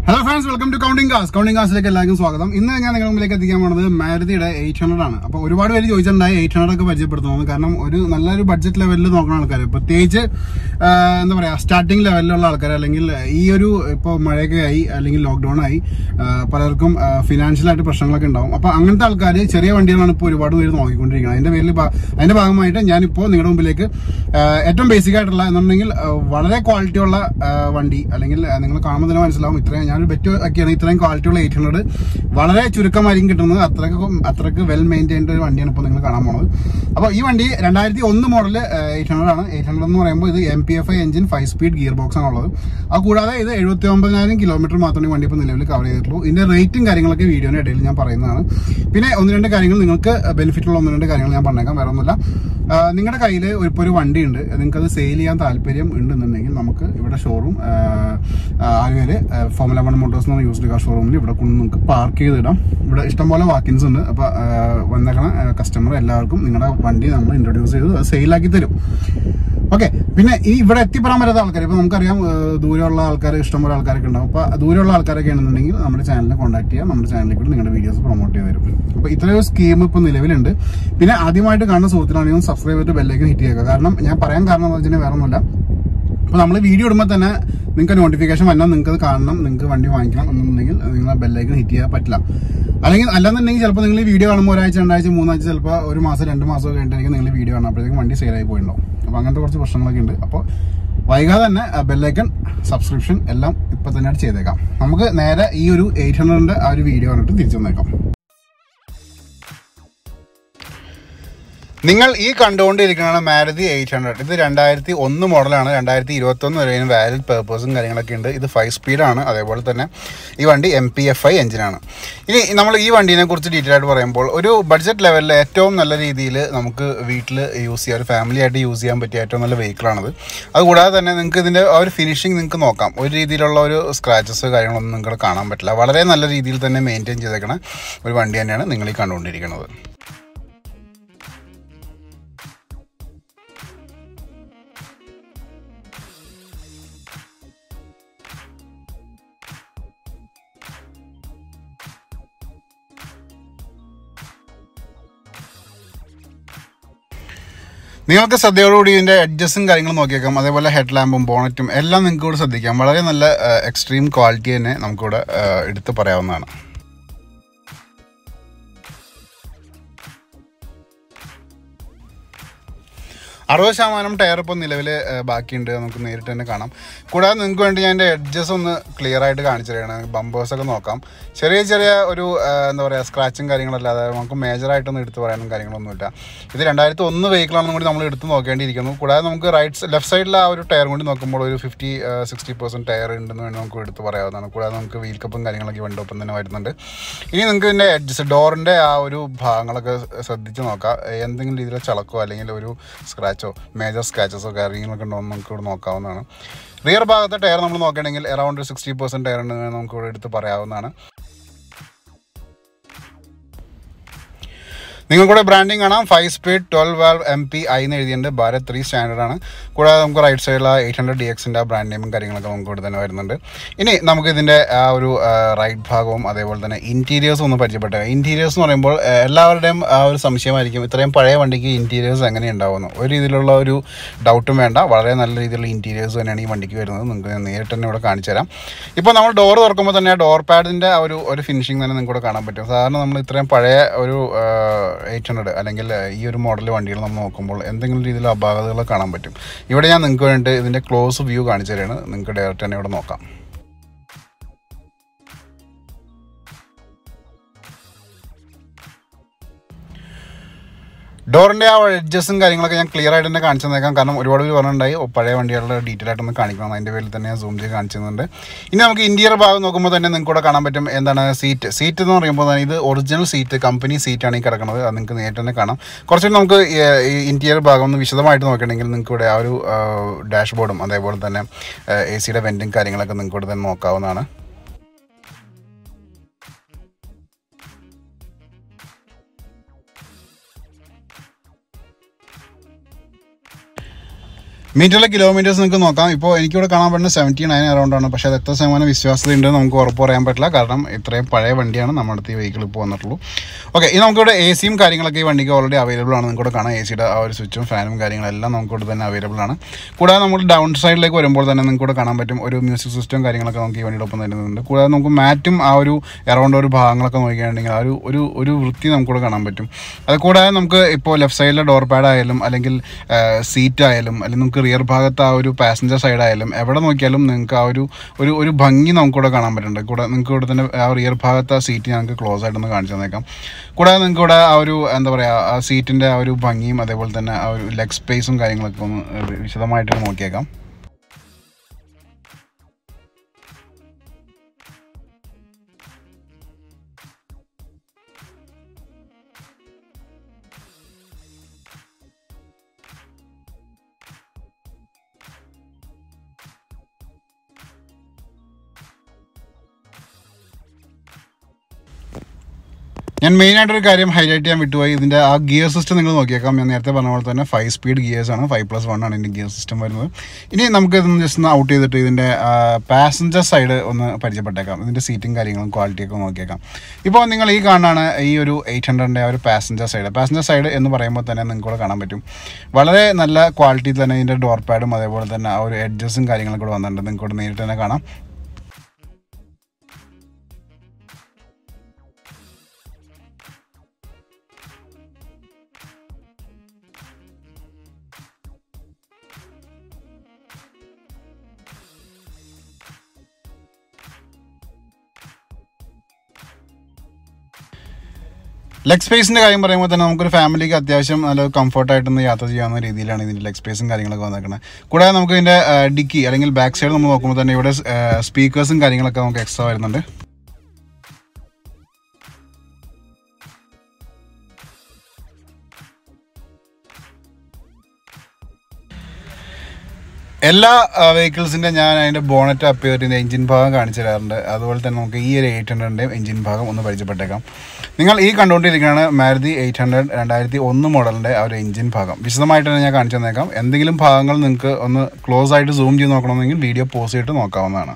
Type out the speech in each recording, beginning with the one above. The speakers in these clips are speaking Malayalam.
hello friends welcome to counting cars counting കാസിലേക്ക് എല്ലാവർക്കും സ്വാഗതം ഇന്ന് ഞാൻ നിങ്ങളുടെ മുമ്പിലേക്ക് എത്തിക്കാൻ പോകുന്നത് മാരുതിയുടെ എയ്റ്റ് ഹൺഡ്രഡ് ആണ് അപ്പോൾ ഒരുപാട് പേര് ചോദിച്ചിട്ടുണ്ടായി എയ്റ്റ് ഹൺഡ്രഡ് ഒക്കെ പരിചയപ്പെടുത്തുന്നത് കാരണം ഒരു നല്ലൊരു ബഡ്ജറ്റ് ലെവലിൽ നോക്കുന്ന ആൾക്കാർ പ്രത്യേകിച്ച് ആ, എന്താ പറയാ സ്റ്റാർട്ടിംഗ് ലെവലിലുള്ള ആൾക്കാർ അല്ലെങ്കിൽ ഈ ഒരു ഇപ്പോൾ മഴയൊക്കെ ആയി അല്ലെങ്കിൽ ലോക്ക്ഡൌൺ ആയി ആ, പലർക്കും ഫിനാൻഷ്യലായിട്ട് പ്രശ്നങ്ങളൊക്കെ ഉണ്ടാവും അപ്പോൾ അങ്ങനത്തെ ആൾക്കാർ ചെറിയ വണ്ടികളാണ് ഇപ്പോൾ ഒരുപാട് പേര് നോക്കിക്കൊണ്ടിരിക്കുന്നത് അതിന്റെ പേരിൽ ഭാ- അതിന്റെ ഭാഗമായിട്ട് ഞാനിപ്പോൾ നിങ്ങളുടെ മുമ്പിലേക്ക് ആ, ഏറ്റവും ബേസിക് ആയിട്ടുള്ള എന്നുണ്ടെങ്കിൽ ആ, വളരെ ക്വാളിറ്റി ഉള്ള ആ, വണ്ടി അല്ലെങ്കിൽ ആ, നിങ്ങൾ കാണുമ്പോൾ തന്നെ മനസ്സിലാവും ഇത്രയും ഞാനൊരു ബെറ്റ് ഒക്കെയാണ് ഇത്രയും ക്വാളിറ്റി ഉള്ള എയ്റ്റ് ഹൺഡ്രഡ് വളരെ ചുരുക്കമായിരിക്കും കിട്ടുന്നത് അത്രയ്ക്ക് അത്രയ്ക്ക് വെൽ മെയിൻറ്റൈൻഡ് ഒരു വണ്ടിയാണ് ഇപ്പോൾ നിങ്ങൾ കാണാൻ പോണത് അപ്പോൾ ഈ വണ്ടി രണ്ടായിരത്തി ഒന്ന് മോഡൽ എയ്റ്റ് ഹൺഡ്രഡ് ആണ് എയ്റ്റ് ഹൺഡ്രഡ് എന്ന് പറയുമ്പോൾ ഇത് M P F I engine five speed gear box ആണുള്ളത് അത് കൂടാതെ ഇത് എഴുപത്തി ഒമ്പതിനായിരം കിലോമീറ്റർ മാത്രമേ ഈ വണ്ടി ഇപ്പോൾ നിലവിൽ കവർ ചെയ്തിട്ടുള്ളൂ ഇതിന്റെ റേറ്റും കാര്യങ്ങളൊക്കെ വീഡിയോയുടെ ഇടയിൽ ഞാൻ പറയുന്നതാണ് പിന്നെ ഒന്ന് രണ്ട് കാര്യങ്ങൾ നിങ്ങൾക്ക് ബെനിഫിറ്റ് ഉള്ള ഒന്ന് രണ്ട് കാര്യങ്ങൾ ഞാൻ പറഞ്ഞേക്കാം വേറെ ഒന്നുമില്ല നിങ്ങളുടെ കയ്യിൽ ഇപ്പോൾ ഒരു വണ്ടി ഉണ്ട് നിങ്ങൾക്ക് അത് സെയിൽ ചെയ്യാൻ താല്പര്യം ഉണ്ടെന്നുണ്ടെങ്കിൽ നമുക്ക് ഇവിടെ ഷോറൂം ആലുവയില് ഫോമുല വൺ മോട്ടോഴ്സ് എന്ന് പറഞ്ഞ യൂസ്ഡ് കാർ ഷോറൂമിൽ ഇവിടെ കൊണ്ട് നിങ്ങൾക്ക് പാർക്ക് ചെയ്തിടാം ഇവിടെ ഇഷ്ടംപോലെ വാക്കിൻസ് ഉണ്ട് അപ്പോൾ വന്നേക്കണ കസ്റ്റമർ എല്ലാവർക്കും നിങ്ങളുടെ വണ്ടി നമ്മൾ ഇൻട്രൊഡ്യൂസ് ചെയ്ത് അത് സെയിലാക്കി തരും ഓക്കെ പിന്നെ ഈ ഇവിടെ എത്തിപ്പെടാൻ പറ്റാത്ത ആൾക്കാർ ഇപ്പൊ നമുക്കറിയാം ഏഹ്, ദൂരെയുള്ള ആൾക്കാർ ഇഷ്ടംപോലെ ആൾക്കാരൊക്കെ ഉണ്ടാവും അപ്പൊ ദൂരെയുള്ള ആൾക്കാരൊക്കെ ആണെന്നുണ്ടെങ്കിൽ നമ്മുടെ ചാനലിനെ കോൺടാക്ട് ചെയ്യാം നമ്മുടെ ചാനലിൽ കൂടി നിങ്ങളുടെ വീഡിയോസ് പ്രൊമോട്ട് ചെയ്ത് തരും അപ്പൊ ഇത്രയൊരു സ്കീം ഇപ്പൊ നിലവിലുണ്ട് പിന്നെ ആദ്യമായിട്ട് കാണുന്ന സുഹൃത്തിനാണെങ്കിൽ സബ്സ്ക്രൈബ് ചെയ്തിട്ട് ബെല്ലേക്ക് ഹിറ്റ് ചെയ്യുക കാരണം ഞാൻ പറയാൻ കാരണം എന്ന് വെച്ചാൽ വേറെ ഒന്നുമില്ല അപ്പോൾ നമ്മൾ വീഡിയോ ഇടുമ്പോൾ തന്നെ നിങ്ങൾക്ക് നോട്ടിഫിക്കേഷൻ വന്നാൽ നിങ്ങൾക്ക് അത് കാണണം നിങ്ങൾക്ക് വണ്ടി വാങ്ങിക്കണം എന്നുണ്ടെങ്കിൽ നിങ്ങൾ ബെല്ലൈക്കൺ ഹിറ്റ് ചെയ്യാൻ പറ്റില്ല അല്ലെങ്കിൽ അല്ലെന്നുണ്ടെങ്കിൽ ചിലപ്പോൾ നിങ്ങൾ ഈ വീഡിയോ കാണുമ്പോൾ ഒരാഴ്ച രണ്ടാഴ്ച മൂന്നാഴ്ച ചിലപ്പോൾ ഒരു മാസം രണ്ട് മാസം കഴിഞ്ഞിട്ടായിരിക്കും നിങ്ങൾ വീഡിയോ കാണുമ്പോഴത്തേക്കും വണ്ടി സെയിലായി പോയിട്ടുണ്ടാവും അപ്പോൾ അങ്ങനത്തെ കുറച്ച് പ്രശ്നങ്ങളൊക്കെ ഉണ്ട് അപ്പോൾ വൈകാതെ തന്നെ ബെല്ലൈക്കൺ സബ്സ്ക്രിപ്ഷൻ എല്ലാം ഇപ്പം തന്നെ ചെയ്തേക്കാം നമുക്ക് നേരെ ഈ ഒരു എയ്റ്റ് ഹൺഡ്രഡിൻ്റെ ആ ഒരു വീഡിയോ കണ്ടിട്ട് തിരിച്ചു വന്നേക്കാം നിങ്ങൾ ഈ കണ്ടുകൊണ്ടിരിക്കുന്നതാണ് മാരുതി എയ്റ്റ് ഹൺഡ്രഡ് ഇത് രണ്ടായിരത്തി ഒന്ന് മോഡലാണ് രണ്ടായിരത്തി ഇരുപത്തി ഒന്ന് വരെ വാലിഡ് പേർപ്പസും കാര്യങ്ങളൊക്കെ ഉണ്ട് ഇത് ഫൈവ് സ്പീഡാണ് അതേപോലെ തന്നെ ഈ വണ്ടി എം പി എഫ് ഐ എഞ്ചിനാണ് ഇനി നമ്മൾ ഈ വണ്ടീനെ കുറിച്ച് ഡീറ്റെയിൽ ആയിട്ട് പറയുമ്പോൾ ഒരു ബഡ്ജറ്റ് ലെവലിൽ ഏറ്റവും നല്ല രീതിയിൽ നമുക്ക് വീട്ടിൽ യൂസ് ചെയ്യാം ഒരു ഫാമിലി ആയിട്ട് യൂസ് ചെയ്യാൻ പറ്റിയ ഏറ്റവും നല്ല വെഹിക്കിളാണിത് അതുകൂടാതെ തന്നെ നിങ്ങൾക്ക് ഇതിൻ്റെ ആ ഒരു ഫിനിഷിംഗ് നിങ്ങൾക്ക് നോക്കാം ഒരു രീതിയിലുള്ള ഒരു സ്ക്രാച്ചസ് കാര്യങ്ങളൊന്നും നിങ്ങൾക്ക് കാണാൻ പറ്റില്ല വളരെ നല്ല രീതിയിൽ തന്നെ മെയിൻറ്റെയിൻ ചെയ്തേക്കണ ഒരു വണ്ടി തന്നെയാണ് നിങ്ങൾ ഈ കണ്ടുകൊണ്ടിരിക്കുന്നത് നിങ്ങൾക്ക് ശ്രദ്ധയോടുകൂടി ഇതിൻ്റെ അഡ്ജസ്റ്റും കാര്യങ്ങളും നോക്കിയേക്കാം അതേപോലെ ഹെഡ് ലാമ്പും ബോണറ്റും എല്ലാം നിങ്ങൾക്ക് ഇവിടെ ശ്രദ്ധിക്കാം വളരെ നല്ല എക്സ്ട്രീം ക്വാളിറ്റി തന്നെ നമുക്കിവിടെ ആ, എടുത്ത് പറയാവുന്നതാണ് അറുപത് ശതമാനം ടയർ ഇപ്പോൾ നിലവിൽ ബാക്കിയുണ്ട് നമുക്ക് നേരിട്ട് തന്നെ കാണാം കൂടാതെ നിങ്ങൾക്ക് വേണ്ടി ഞാൻ എൻ്റെ എഡ്ജസ് ഒന്ന് ക്ലിയർ ആയിട്ട് കാണിച്ചു തരികയാണ് ബമ്പേഴ്സൊക്കെ നോക്കാം ചെറിയ ചെറിയ ഒരു ആ, എന്താ പറയുക സ്ക്രാച്ചും കാര്യങ്ങളല്ലാതെ നമുക്ക് മേജറായിട്ടൊന്നും എടുത്ത് പറയാനും കാര്യങ്ങളൊന്നുമില്ല ഇത് രണ്ടായിരത്തി ഒന്ന് വെഹിക്കിളാണെന്നും കൂടി നമ്മൾ എടുത്ത് നോക്കേണ്ടിയിരിക്കുന്നു കൂടാതെ നമുക്ക് റൈറ്റ് ലെഫ്റ്റ് സൈഡിൽ ആ ഒരു ടയർ കൂടി നോക്കുമ്പോൾ ഒരു ഫിഫ്റ്റി സിക്സ്റ്റി പെർസെൻറ്റ് ടയർ ഉണ്ടെന്ന് വേണ്ടി നമുക്ക് എടുത്ത് പറയാവുന്നതാണ് കൂടാതെ നമുക്ക് വീൽ കപ്പും കാര്യങ്ങളൊക്കെ വണ്ടി ഒപ്പം തന്നെ വരുന്നുണ്ട് ഇനി നിങ്ങൾക്ക് ഇതിൻ്റെ എഡ്ജസ് ഡോറിൻ്റെ ആ ഒരു ഭാഗങ്ങളൊക്കെ ശ്രദ്ധിച്ച് നോക്കാം എന്തെങ്കിലും രീതിയിൽ ചളക്കോ അല്ലെങ്കിൽ ഒരു സ്ക്രാച്ചോ മേജർ സ്ക്രാച്ചസോ കാര്യങ്ങളൊക്കെ ഉണ്ടോ എന്ന് നമുക്ക് ഇവിടെ നോക്കാവുന്നതാണ് റിയർ ഭാഗത്തെ ടയർ നമ്മൾ നോക്കുകയാണെങ്കിൽ അറൗണ്ട് സിക്സ്റ്റി പെർസെൻറ്റ് ടയർ ഉണ്ടെന്ന് നമുക്ക് ഇവിടെ എടുത്ത് പറയാവുന്നതാണ് നിങ്ങൾക്കൂടെ ബ്രാൻഡിങ് കാണാം five speed twelve valve M P I എന്ന് എഴുതിയിട്ടുണ്ട് ഭാരത് ത്രീ സ്റ്റാൻഡേർഡ് ആണ് കൂടാതെ നമുക്ക് റൈറ്റ് സൈഡിൽ എയ്റ്റ് ഹൺഡ്രഡ് ഡി എക്സിൻ്റെ ബ്രാൻഡ് നെയിമും കാര്യങ്ങളൊക്കെ നമുക്ക് ഇവിടെ തന്നെ വരുന്നുണ്ട് ഇനി നമുക്ക് ഇതിൻ്റെ ആ ഒരു റൈറ്റ് ഭാഗവും അതേപോലെ തന്നെ ഇൻറ്റീരിയേഴ്സും ഒന്ന് പരിചയപ്പെട്ടത് ഇൻറ്റീരിയേഴ്സ് എന്ന് പറയുമ്പോൾ ആ, എല്ലാവരുടെയും ആ ഒരു സംശയമായിരിക്കും ഇത്രയും പഴയ വണ്ടിക്ക് ഇൻറ്റീരിയേഴ്സ് എങ്ങനെ ഉണ്ടാവുന്നു ഒരു രീതിയിലുള്ള ഒരു ഡൗട്ടും വേണ്ട വളരെ നല്ല രീതിയിലുള്ള ഇൻറ്റീരിയേഴ്സ് തന്നെയാണ് ഈ വണ്ടിക്ക് വരുന്നത് നിങ്ങൾക്ക് ഞാൻ നേരിട്ട് തന്നെ ഇവിടെ കാണിച്ചു തരാം ഇപ്പോൾ നമ്മൾ ഡോർ തുറക്കുമ്പോൾ തന്നെ ആ ഡോർ പാഡിൻ്റെ ആ ഒരു ഒരു ഫിനിഷിംഗ് തന്നെ നിങ്ങൾക്ക് ഇവിടെ കാണാൻ പറ്റും സാധാരണ നമ്മൾ ഇത്രയും പഴയ ഒരു എയ്റ്റ് ഹൺഡ്രഡ് അല്ലെങ്കിൽ ഈ ഒരു മോഡൽ വണ്ടികൾ നമ്മൾ നോക്കുമ്പോൾ എന്തെങ്കിലും രീതിയിലുള്ള അപാകതകൾ കാണാൻ പറ്റും ഇവിടെ ഞാൻ നിങ്ങൾക്ക് വേണ്ടി ഇതിൻ്റെ ക്ലോസ് വ്യൂ കാണിച്ചു തരാണ് നിങ്ങൾക്ക് ഡയറക്റ്റ് തന്നെ ഇവിടെ നോക്കാം ഡോറിൻ്റെ ആ എഡ്ജസും കാര്യങ്ങളൊക്കെ ഞാൻ ക്ലിയർ ആയിട്ട് തന്നെ കാണിച്ചു തന്നേക്കാം കാരണം ഒരുപാട് പേര് പറഞ്ഞിട്ടുണ്ടായി ഓ, പഴയ വണ്ടികളുടെ ഡീറ്റെയിൽ ആയിട്ടൊന്ന് കാണിക്കണം അതിൻ്റെ പേരിൽ തന്നെ ഞാൻ സൂം ചെയ്ത് കാണിച്ചു തന്നുണ്ട് ഇനി നമുക്ക് ഇൻറ്റീരിയർ ഭാഗം നോക്കുമ്പോൾ തന്നെ നിങ്ങൾക്ക് ഇവിടെ കാണാൻ പറ്റും എന്താണ് സീറ്റ് സീറ്റ് എന്ന് പറയുമ്പോൾ തന്നെ ഇത് ഒറിജിനൽ സീറ്റ് കമ്പനി സീറ്റാണ് ഈ കിടക്കുന്നത് അത് നിങ്ങൾക്ക് നേരിട്ട് തന്നെ കാണാം കുറച്ചുകൂടി നമുക്ക് ഇൻറ്റീരിയർ ഭാഗം ഒന്ന് വിശദമായിട്ട് നോക്കുകയാണെങ്കിൽ നിങ്ങൾക്ക് ഇവിടെ ആ ഒരു ഡാഷ്ബോർഡും അതേപോലെ തന്നെ എ സിയുടെ വെൻറ്റും കാര്യങ്ങളൊക്കെ നിങ്ങൾക്ക് ഇവിടെ തന്നെ നോക്കാവുന്നതാണ് മീറ്ററിലെ കിലോമീറ്റേഴ്സ് നിങ്ങൾക്ക് നോക്കാം ഇപ്പോൾ എനിക്കിവിടെ കാണാൻ പറ്റുന്ന സെവൻറ്റി നയൻ അറൗണ്ട് ആണ് പക്ഷേ അത് എത്ര ശതമാനം വിശ്വാസത ഉണ്ട് നമുക്ക് ഉറപ്പ് പറയാൻ പറ്റില്ല കാരണം ഇത്രയും പഴയ വണ്ടിയാണ് നമ്മുടെ അടുത്ത് ഈ വെഹിക്കിൾ ഇപ്പോൾ വന്നിട്ടുള്ളൂ ഓക്കെ ഈ നമുക്കിവിടെ എ സിയും കാര്യങ്ങളൊക്കെ ഈ വണ്ടിക്ക് ഓൾറെഡി അവൈലബിൾ ആണ് നിങ്ങൾക്ക് കാണാം എ സിയുടെ ആ ഒരു സ്വിച്ചും ഫാനും കാര്യങ്ങളെല്ലാം നമുക്കിവിടെ തന്നെ അവൈലബിൾ ആണ് കൂടാതെ നമ്മൾ ഡൗൺ സൈഡിലേക്ക് വരുമ്പോൾ തന്നെ നിങ്ങൾക്ക് കാണാൻ പറ്റും ഒരു മ്യൂസിക് സിസ്റ്റം കാര്യങ്ങളൊക്കെ നമുക്ക് ഈ വണ്ടിയുടെ ഒപ്പം തരുന്നുണ്ട് കൂടാതെ നമുക്ക് മാറ്റും ആ ഒരു എറൗണ്ട് ഒരു ഭാഗങ്ങളൊക്കെ നോക്കുകയാണെങ്കിൽ ആ ഒരു ഒരു ഒരു വൃത്തി നമുക്കിവിടെ കാണാൻ പറ്റും അത് കൂടാതെ നമുക്ക് ഇപ്പോൾ ലെഫ്റ്റ് സൈഡിലെ ഡോർ പാഡ് ആയാലും അല്ലെങ്കിൽ സീറ്റ് ആയാലും അല്ലെങ്കിൽ നമുക്ക് റിയർ ഭാഗത്ത് ആ ഒരു പാസഞ്ചർ സൈഡ് ആയാലും എവിടെ നോക്കിയാലും നിങ്ങൾക്ക് ആ ഒരു ഒരു ഒരു ഭംഗി നമുക്കിവിടെ കാണാൻ പറ്റുന്നുണ്ട് കൂടെ നിങ്ങൾക്ക് ഇവിടെ തന്നെ ആ റിയർ ഭാഗത്ത് ആ സീറ്റ് ഞങ്ങൾക്ക് ക്ലോസ് ആയിട്ടൊന്ന് കാണിച്ചു തന്നേക്കാം കൂടാതെ നിങ്ങൾക്ക് ഇവിടെ ആ ഒരു എന്താ പറയുക ആ സീറ്റിൻ്റെ ആ ഒരു ഭംഗിയും അതേപോലെ തന്നെ ആ ഒരു ലെഗ് സ്പേസും കാര്യങ്ങളൊക്കെ ഒന്ന് വിശദമായിട്ട് നോക്കിയേക്കാം ഞാൻ മെയിൻ ആയിട്ടൊരു കാര്യം ഹൈലൈറ്റ് ചെയ്യാൻ വിട്ടുപോയി ഇതിൻ്റെ ആ ഗിയർ സിസ്റ്റം നിങ്ങൾ നോക്കിയേക്കാം ഞാൻ നേരത്തെ പറഞ്ഞ പോലെ തന്നെ ഫൈവ് സ്പീഡ് ഗിയേഴ്സ് ആണ് ഫൈവ് പ്ലസ് വൺ ആണ് ഇതിൻ്റെ ഗിയർ സിസ്റ്റം വരുന്നത് ഇനി നമുക്ക് ഇതൊന്ന് ജസ്റ്റ് ഒന്ന് ഔട്ട് ചെയ്തിട്ട് ഇതിൻ്റെ പാസഞ്ചർ സൈഡ് ഒന്ന് പരിചയപ്പെട്ടേക്കാം ഇതിൻ്റെ സീറ്റും കാര്യങ്ങളും ക്വാളിറ്റിയൊക്കെ നോക്കിയേക്കാം ഇപ്പോൾ നിങ്ങൾ ഈ കാണാനാണ് ഈ ഒരു എയ്റ്റ് ഹൺഡ്രഡിൻ്റെ ആ ഒരു പാസഞ്ചർ സൈഡ് പാസഞ്ചർ സൈഡ് എന്ന് പറയുമ്പോൾ തന്നെ നിങ്ങൾക്ക് ഇവിടെ കാണാൻ പറ്റും വളരെ നല്ല ക്വാളിറ്റി തന്നെ ഇതിൻ്റെ ഡോർ പാഡും അതേപോലെ തന്നെ ആ ഒരു എഡ്ജസും കാര്യങ്ങളൊക്കെ ഇവിടെ വന്നിട്ടുണ്ട് നിങ്ങൾക്ക് ഇവിടെ നേരിട്ട് തന്നെ കാണാം ലെഗ് സ്പേസിൻ്റെ കാര്യം പറയുമ്പോൾ തന്നെ നമുക്കൊരു ഫാമിലിക്ക് അത്യാവശ്യം നല്ല കംഫർട്ടായിട്ടൊന്ന് യാത്ര ചെയ്യാവുന്ന രീതിയിലാണ് ഇതിൻ്റെ ലെഗ് സ്പേസും കാര്യങ്ങളൊക്കെ വന്നേക്കുന്നത് കൂടാതെ നമുക്ക് ഇതിൻ്റെ ഡിക്കി അല്ലെങ്കിൽ ബാക്ക് സൈഡ് നമ്മൾ നോക്കുമ്പോൾ തന്നെ ഇവിടെ സ്പീക്കേഴ്സും കാര്യങ്ങളൊക്കെ നമുക്ക് എക്സ്ട്രാ വരുന്നുണ്ട് എല്ലാ വെഹിക്കിൾസിൻ്റെ ഞാൻ അതിൻ്റെ ബോണറ്റ് അപ്പ് ചെയ്തിട്ട് എഞ്ചിൻ ഭാഗം കാണിച്ചു തരാറുണ്ട് അതുപോലെ തന്നെ നമുക്ക് ഈ ഒരു എയ്റ്റ് ഹൺഡ്രഡിൻ്റെയും എഞ്ചിൻ ഭാഗം ഒന്ന് പരിചയപ്പെട്ടേക്കാം നിങ്ങൾ ഈ കണ്ടുകൊണ്ടിരിക്കുകയാണ് മാരുതി എയ്റ്റ് ഹൺഡ്രഡ് രണ്ടായിരത്തി ഒന്ന് മോഡലിൻ്റെ ആ ഒരു എഞ്ചിൻ ഭാഗം വിശദമായിട്ട് തന്നെ ഞാൻ കാണിച്ചു തന്നേക്കാം എന്തെങ്കിലും ഭാഗങ്ങൾ നിങ്ങൾക്ക് ഒന്ന് ക്ലോസ് ആയിട്ട് സൂം ചെയ്ത് നോക്കണമെങ്കിൽ വീഡിയോ പോസ് ചെയ്തിട്ട് നോക്കാവുന്നതാണ്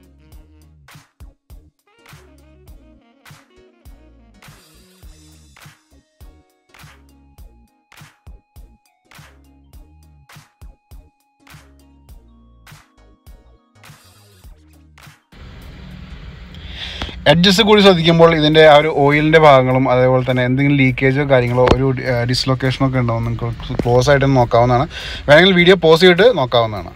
എഡ്ജസ് കൂടി ശ്രദ്ധിക്കുമ്പോൾ ഇതിൻ്റെ ആ ഒരു ഓയിലിൻ്റെ ഭാഗങ്ങളും അതേപോലെ തന്നെ എന്തെങ്കിലും ലീക്കേജോ കാര്യങ്ങളോ ഒരു ഡിസ്ലൊക്കേഷനോ ഒക്കെ ഉണ്ടോ നിങ്ങൾക്ക് ക്ലോസ് ആയിട്ട് നോക്കാവുന്നതാണ് വേണമെങ്കിൽ വീഡിയോ പോസ് ചെയ്തിട്ട് നോക്കാവുന്നതാണ്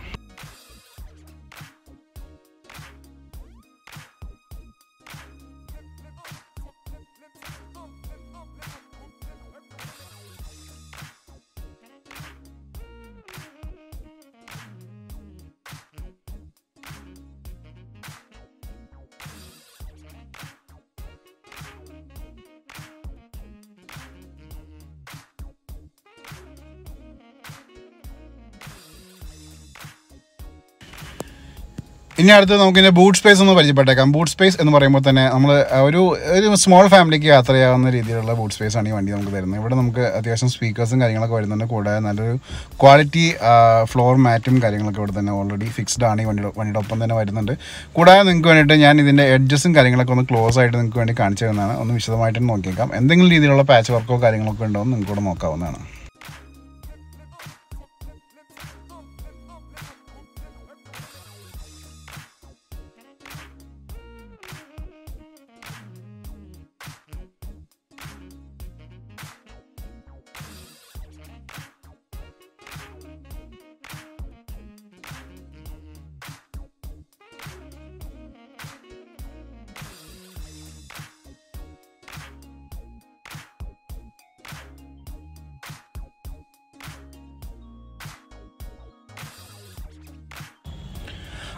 ഇനി അടുത്ത് നമുക്ക് ഇതിൻ്റെ ബൂട്ട് സ്പേസ് ഒന്ന് പരിചയപ്പെട്ടേക്കാം ബൂട്ട് സ്പേസ് എന്ന് പറയുമ്പോൾ തന്നെ നമ്മൾ ഒരു ഒരു സ്മോൾ ഫാമിലിക്ക് യാത്ര ചെയ്യാവുന്ന രീതിയിലുള്ള ബൂട്ട് സ്പേസ് ആണ് ഈ വണ്ടി നമുക്ക് തരുന്നത് ഇവിടെ നമുക്ക് അത്യാവശ്യം സ്പീക്കേഴ്സും കാര്യങ്ങളൊക്കെ വരുന്നുണ്ട് കൂടാതെ നല്ലൊരു ക്വാളിറ്റി ഫ്ലോർ മാറ്റും കാര്യങ്ങളൊക്കെ ഇവിടെ തന്നെ ഓൾറെഡി ഫിക്സ്ഡ് ആണ് ഈ വണ്ടിയുടെ വണ്ടിയുടെ ഒപ്പം തന്നെ വരുന്നുണ്ട് കൂടാതെ നിങ്ങൾക്ക് വേണ്ടിയിട്ട് ഞാൻ ഇതിൻ്റെ എഡ്ജസും കാര്യങ്ങളൊക്കെ ഒന്ന് ക്ലോസ് ആയിട്ട് നിങ്ങൾക്ക് വേണ്ടി കാണിച്ചു തരുന്നതാണ് ഒന്ന് വിശദമായിട്ട് നോക്കിയേക്കാം എന്തെങ്കിലും രീതിയിലുള്ള പാച്ച് വർക്കോ കാര്യങ്ങളൊക്കെ ഉണ്ടോ എന്ന് നിങ്ങൾക്ക് ഇവിടെ നോക്കാവുന്നതാണ്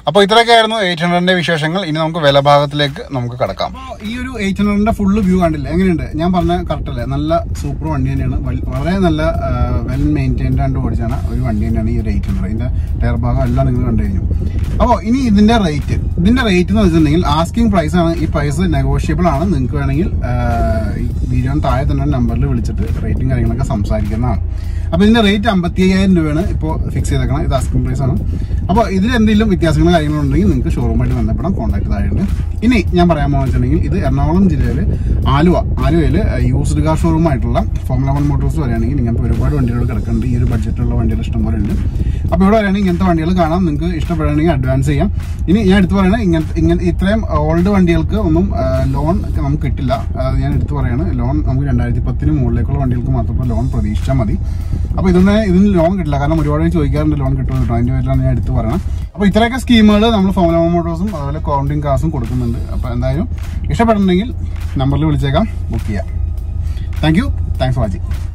അപ്പോൾ ഇത്രയൊക്കെ ആയിരുന്നു എയ്റ്റ് ഹൺഡ്രഡിന്റെ വിശേഷങ്ങൾ ഇനി നമുക്ക് വില ഭാഗത്തിലേക്ക് നമുക്ക് കടക്കാം അപ്പോൾ ഈ ഒരു എയ്റ്റ് ഹൺഡ്രഡിന്റെ ഫുള്ള് വ്യൂ കണ്ടില്ല എങ്ങനെയുണ്ട് ഞാൻ പറഞ്ഞ കറക്റ്റ് അല്ലേ നല്ല സൂപ്പർ വണ്ടി തന്നെയാണ് വൽ- വളരെ നല്ല വെൽ മെയിൻറ്റൈൻഡ് ആയിട്ട് ഓടിച്ചാണ് ഒരു വണ്ടി തന്നെയാണ് ഈ ഒരു എയ്റ്റ് ഹൺഡ്രഡ് ഇതിന്റെ ടയർ ഭാഗം എല്ലാം നിങ്ങൾ കണ്ടു കഴിഞ്ഞു അപ്പോൾ ഇനി ഇതിന്റെ റേറ്റ് ഇതിന്റെ റേറ്റ് എന്ന് വെച്ചിട്ടുണ്ടെങ്കിൽ ആസ്കിംഗ് പ്രൈസ് ആണ് ഈ പ്രൈസ് നെഗോഷ്യബിൾ ആണ് നിങ്ങൾക്ക് വേണമെങ്കിൽ ഈ വീഡിയോ താഴെ തന്നെ നമ്പറിൽ വിളിച്ചിട്ട് റേറ്റും കാര്യങ്ങളൊക്കെ സംസാരിക്കുന്നതാണ് അപ്പോൾ ഇതിന്റെ റേറ്റ് അമ്പത്തി അയ്യായിരം രൂപയാണ് ഇപ്പോൾ ഫിക്സ് ചെയ്തേക്കണം ഇത് ആസ്കിംഗ് പ്രൈസ് ആണ് അപ്പോൾ ഇതിൽ എന്തെങ്കിലും വ്യത്യാസങ്ങളോ കാര്യങ്ങളോ ഉണ്ടെങ്കിൽ നിങ്ങൾക്ക് ഷോറൂമായിട്ട് ബന്ധപ്പെടാം കോൺടാക്ട് താഴെയുണ്ട് ഇനി ഞാൻ പറയാൻ പോകുന്നത് വെച്ചിട്ടുണ്ടെങ്കിൽ ഇത് എറണാകുളം ജില്ലയിൽ ആലുവ ആലുവയിൽ യൂസ്ഡ് കാർ ഷോറൂം ആയിട്ടുള്ള ഫോമുല വൺ മോട്ടോഴ്സ് വരികയാണെങ്കിൽ ഇങ്ങനത്തെ ഒരുപാട് വണ്ടികൾ കിടക്കുന്നുണ്ട് ഈ ഒരു ബഡ്ജറ്റിലുള്ള വണ്ടികൾ ഇഷ്ടംപോലെ ഉണ്ട് അപ്പോൾ ഇവിടെ വരികയാണെങ്കിൽ ഇങ്ങനത്തെ വണ്ടികൾ കാണാം നിങ്ങൾക്ക് ഇഷ്ടപ്പെടുകയാണെങ്കിൽ അഡ്വാൻസ് ചെയ്യാം ഇനി ഞാൻ എടുത്തു പറയുന്നത് ഇങ്ങനത്തെ ഇങ്ങനെ ഇത്രയും ഓൾഡ് വണ്ടികൾക്ക് ഒന്നും ലോൺ നമുക്ക് കിട്ടില്ല അത് ഞാൻ എടുത്തു പറയാണ് ലോൺ നമുക്ക് രണ്ടായിരത്തി പത്തിന് മുകളിലേക്കുള്ള വണ്ടികൾക്ക് മാത്രമേ ലോൺ പ്രതീക്ഷിച്ചാൽ മതി അപ്പോൾ ഇതൊന്നും ഇതിന് ലോൺ കിട്ടില്ല കാരണം ഒരുപാട് പേര് ചോദിക്കാറുണ്ട് ലോൺ കിട്ടുമോ കിട്ടും അതിന്റെ പേരിലാണ് ഞാൻ എടുത്തു പറയണം അപ്പോൾ ഇത്രയൊക്കെ സ്കീമുകൾ നമ്മൾ ഫോമുല മോട്ടോഴ്സും അതുപോലെ കൗണ്ടിങ് കാസും കൊടുക്കുന്നുണ്ട് അപ്പോൾ എന്തായാലും ഇഷ്ടപ്പെടുന്നുണ്ടെങ്കിൽ നമ്പറിൽ വിളിച്ചേക്കാം ബുക്ക് ചെയ്യാം thank you thanks for watching